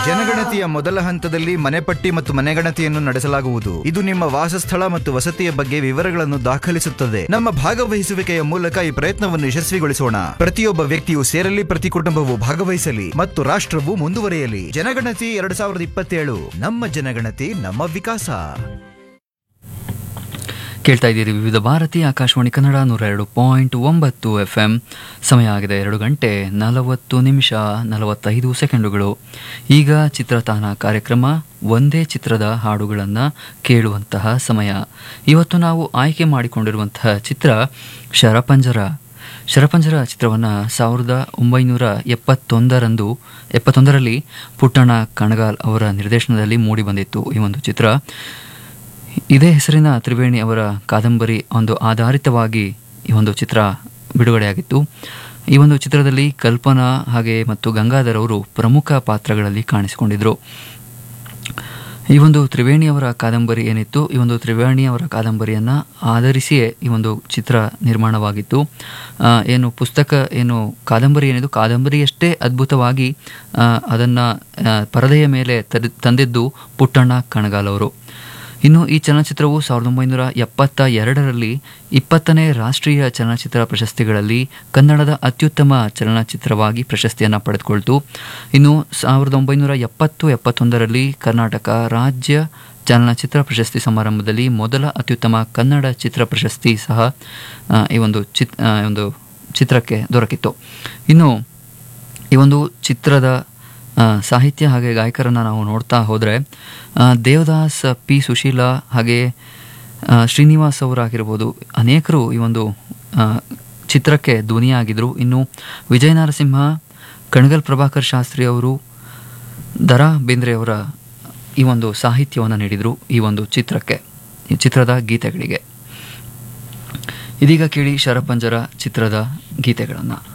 ಜನಗಣತಿಯ ಮೊದಲ ಹಂತದಲ್ಲಿ ಮನೆಪಟ್ಟಿ ಮತ್ತು ಮನೆಗಣತಿಯನ್ನು ನಡೆಸಲಾಗುವುದು ಇದು ನಿಮ್ಮ ವಾಸಸ್ಥಳ ಮತ್ತು ವಸತಿಯ ಬಗ್ಗೆ ವಿವರಗಳನ್ನು ದಾಖಲಿಸುತ್ತದೆ ನಮ್ಮ ಭಾಗವಹಿಸುವಿಕೆಯ ಮೂಲಕ ಈ ಪ್ರಯತ್ನವನ್ನು ಯಶಸ್ವಿಗೊಳಿಸೋಣ ಪ್ರತಿಯೊಬ್ಬ ವ್ಯಕ್ತಿಯು ಸೇರಲಿ ಪ್ರತಿ ಕುಟುಂಬವು ಭಾಗವಹಿಸಲಿ ಮತ್ತು ರಾಷ್ಟ್ರವು ಮುಂದುವರಿಯಲಿ ಜನಗಣತಿ ಎರಡ್ ಸಾವಿರದ ಇಪ್ಪತ್ತೇಳು ನಮ್ಮ ಜನಗಣತಿ ನಮ್ಮ ವಿಕಾಸ ಕೇಳ್ತಾ ಇದ್ದೀರಿ ವಿವಿಧ ಭಾರತಿ ಆಕಾಶವಾಣಿ ಕನ್ನಡ ನೂರ ಎರಡು ಪಾಯಿಂಟ್ ಒಂಬತ್ತು ಎಫ್ ಎಂ ಸಮಯ ಆಗಿದೆ ಎರಡು ಗಂಟೆ ನಲವತ್ತು ನಿಮಿಷ ನಲವತ್ತೈದು ಸೆಕೆಂಡುಗಳು ಈಗ ಚಿತ್ರತಾನ ಕಾರ್ಯಕ್ರಮ ಒಂದೇ ಚಿತ್ರದ ಹಾಡುಗಳನ್ನು ಕೇಳುವಂತಹ ಸಮಯ ಇವತ್ತು ನಾವು ಆಯ್ಕೆ ಮಾಡಿಕೊಂಡಿರುವಂತಹ ಚಿತ್ರ ಶರಪಂಜರ ಶರಪಂಜರ ಚಿತ್ರವನ್ನು ಸಾವಿರದ ಒಂಬೈನೂರ ಎಪ್ಪತ್ತೊಂದರಂದು ಎಪ್ಪತ್ತೊಂದರಲ್ಲಿ ಪುಟ್ಟಣ ಕಣಗಾಲ್ ಅವರ ನಿರ್ದೇಶನದಲ್ಲಿ ಮೂಡಿಬಂದಿತ್ತು ಈ ಒಂದು ಚಿತ್ರ ಇದೇ ಹೆಸರಿನ ತ್ರಿವೇಣಿ ಅವರ ಕಾದಂಬರಿ ಒಂದು ಆಧಾರಿತವಾಗಿ ಈ ಒಂದು ಚಿತ್ರ ಬಿಡುಗಡೆಯಾಗಿತ್ತು ಈ ಒಂದು ಚಿತ್ರದಲ್ಲಿ ಕಲ್ಪನಾ ಹಾಗೆ ಮತ್ತು ಗಂಗಾಧರ್ ಅವರು ಪ್ರಮುಖ ಪಾತ್ರಗಳಲ್ಲಿ ಕಾಣಿಸಿಕೊಂಡಿದ್ದರು ಈ ಒಂದು ತ್ರಿವೇಣಿ ಅವರ ಕಾದಂಬರಿ ಏನಿತ್ತು ಈ ಒಂದು ತ್ರಿವೇಣಿ ಅವರ ಕಾದಂಬರಿಯನ್ನು ಆಧರಿಸಿಯೇ ಈ ಒಂದು ಚಿತ್ರ ನಿರ್ಮಾಣವಾಗಿತ್ತು ಆ, ಏನು ಪುಸ್ತಕ ಏನು ಕಾದಂಬರಿ ಏನಿದು ಕಾದಂಬರಿಯಷ್ಟೇ ಅದ್ಭುತವಾಗಿ ಅದನ್ನು ಪರದೆಯ ಮೇಲೆ ತರಿ ತಂದಿದ್ದು ಪುಟ್ಟಣ್ಣ ಕಣಗಾಲ್ ಅವರು ಇನ್ನು ಈ ಚಲನಚಿತ್ರವು ಸಾವಿರದ ಒಂಬೈನೂರ ಎಪ್ಪತ್ತ ಎರಡರಲ್ಲಿ ಇಪ್ಪತ್ತನೇ ರಾಷ್ಟ್ರೀಯ ಚಲನಚಿತ್ರ ಪ್ರಶಸ್ತಿಗಳಲ್ಲಿ ಕನ್ನಡದ ಅತ್ಯುತ್ತಮ ಚಲನಚಿತ್ರವಾಗಿ ಪ್ರಶಸ್ತಿಯನ್ನು ಪಡೆದುಕೊಳ್ತು ಇನ್ನು ಸಾವಿರದ ಒಂಬೈನೂರ ಎಪ್ಪತ್ತು ಎಪ್ಪತ್ತೊಂದರಲ್ಲಿ ಕರ್ನಾಟಕ ರಾಜ್ಯ ಚಲನಚಿತ್ರ ಪ್ರಶಸ್ತಿ ಸಮಾರಂಭದಲ್ಲಿ ಮೊದಲ ಅತ್ಯುತ್ತಮ ಕನ್ನಡ ಚಿತ್ರ ಪ್ರಶಸ್ತಿ ಸಹ ಆ, ಈ ಒಂದು ಚಿತ್ ಆ, ಈ ಒಂದು ಚಿತ್ರಕ್ಕೆ ದೊರಕಿತ್ತು ಇನ್ನು ಈ ಒಂದು ಚಿತ್ರದ ಆ, ಸಾಹಿತ್ಯ ಹಾಗೆ ಗಾಯಕರನ್ನು ನಾವು ನೋಡ್ತಾ ಹೋದರೆ ದೇವದಾಸ್ ಪಿ ಸುಶೀಲಾ ಹಾಗೆ ಆ, ಶ್ರೀನಿವಾಸ್ ಅವರಾಗಿರ್ಬೋದು ಅನೇಕರು ಈ ಒಂದು ಆ, ಚಿತ್ರಕ್ಕೆ ಧ್ವನಿಯಾಗಿದ್ದರು ಇನ್ನು ವಿಜಯ ನರಸಿಂಹ ಕಣಗಲ್ ಪ್ರಭಾಕರ್ ಶಾಸ್ತ್ರಿ ಅವರು ದರಾ ಬೇಂದ್ರೆ ಅವರ ಈ ಒಂದು ಸಾಹಿತ್ಯವನ್ನು ನೀಡಿದರು ಈ ಒಂದು ಚಿತ್ರಕ್ಕೆ ಈ ಚಿತ್ರದ ಗೀತೆಗಳಿಗೆ ಇದೀಗ ಕೇಳಿ ಶರಪಂಜರ ಚಿತ್ರದ ಗೀತೆಗಳನ್ನು